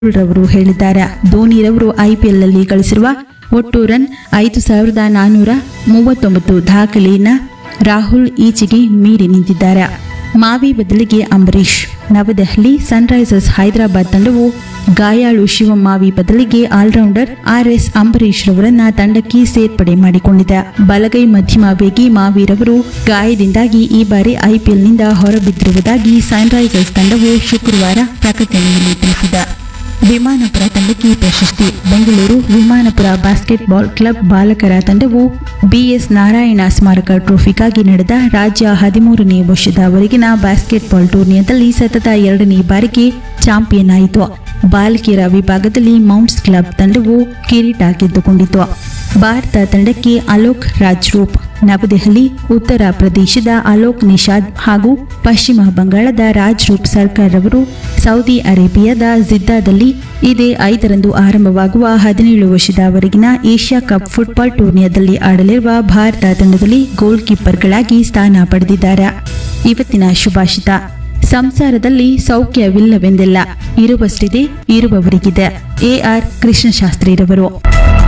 ರವರು ಹೇಳಿದ್ದಾರೆ ಧೋನಿರವರು ಐಪಿಎಲ್ನಲ್ಲಿ ಗಳಿಸಿರುವ ಒಟ್ಟು ರನ್ ಐದು ಸಾವಿರದ ನಾನ್ನೂರ ಮೂವತ್ತೊಂಬತ್ತು ದಾಖಲೆಯನ್ನ ರಾಹುಲ್ ಈಚೆಗೆ ಮೀರಿ ನಿಂತಿದ್ದಾರೆ ಮಾವಿ ಬದಲಿಗೆ ಅಂಬರೀಶ್ ನವದೆಹಲಿ ಸನ್ರೈಸರ್ಸ್ ಹೈದರಾಬಾದ್ ತಂಡವು ಗಾಯಾಳು ಶಿವಮಾವಿ ಬದಲಿಗೆ ಆಲ್ರೌಂಡರ್ ಆರ್ಎಸ್ ಅಂಬರೀಶ್ ರವರನ್ನ ತಂಡಕ್ಕೆ ಸೇರ್ಪಡೆ ಮಾಡಿಕೊಂಡಿದೆ ಬಲಗೈ ಮಧ್ಯಮ ವೇಗಿ ಮಾವಿರವರು ಗಾಯದಿಂದಾಗಿ ಈ ಬಾರಿ ಐಪಿಎಲ್ನಿಂದ ಹೊರಬಿದ್ದಿರುವುದಾಗಿ ಸನ್ರೈಸರ್ಸ್ ತಂಡವು ಶುಕ್ರವಾರ ಪ್ರಕಟಣೆಯಲ್ಲಿ ತಿಳಿಸಿದೆ ವಿಮಾನಪುರ ತಂಡಕ್ಕೆ ಪ್ರಶಸ್ತಿ ಬೆಂಗಳೂರು ವಿಮಾನಪುರ ಬಾಸ್ಕೆಟ್ಬಾಲ್ ಕ್ಲಬ್ ಬಾಲಕರ ತಂಡವು ಬಿಎಸ್ ನಾರಾಯಣ ಸ್ಮಾರಕ ಟ್ರೋಫಿಗಾಗಿ ನಡೆದ ರಾಜ್ಯ ಹದಿಮೂರನೇ ವರ್ಷದವರೆಗಿನ ಬಾಸ್ಕೆಟ್ಬಾಲ್ ಟೂರ್ನಿಯಲ್ಲಿ ಸತತ ಎರಡನೇ ಬಾರಿಗೆ ಚಾಂಪಿಯನ್ ಆಯಿತು ಬಾಲಕಿಯರ ವಿಭಾಗದಲ್ಲಿ ಮೌಂಟ್ಸ್ ಕ್ಲಬ್ ತಂಡವು ಕಿರೀಟ ಗೆದ್ದುಕೊಂಡಿತು ಭಾರತ ತಂಡಕ್ಕೆ ಅಲೋಕ್ ರಾಜ್ರೂಪ್ ನವದೆಹಲಿ ಉತ್ತರ ಪ್ರದೇಶದ ಅಲೋಕ್ ನಿಷಾದ್ ಹಾಗೂ ಪಶ್ಚಿಮ ಬಂಗಾಳದ ರಾಜ್ರೂಪ್ ಸರ್ಕಾರ್ ಅವರು ಸೌದಿ ಅರೇಬಿಯಾದ ಜಿದ್ದಾದಲ್ಲಿ ಇದೇ ಐದರಂದು ಆರಂಭವಾಗುವ ಹದಿನೇಳು ವರ್ಷದವರೆಗಿನ ಏಷ್ಯಾ ಕಪ್ ಫುಟ್ಬಾಲ್ ಟೂರ್ನಿಯಲ್ಲಿ ಆಡಲಿರುವ ಭಾರತ ತಂಡದಲ್ಲಿ ಗೋಲ್ ಕೀಪರ್ಗಳಾಗಿ ಸ್ಥಾನ ಪಡೆದಿದ್ದಾರೆ ಇವತ್ತಿನ ಶುಭಾಷಿತ ಸಂಸಾರದಲ್ಲಿ ಸೌಖ್ಯವಿಲ್ಲವೆಂದಿಲ್ಲ ಇರುವಷ್ಟಿದೆ ಇರುವವರಿಗಿದೆ ಎಆರ್ ಕೃಷ್ಣಶಾಸ್ತ್ರಿರವರು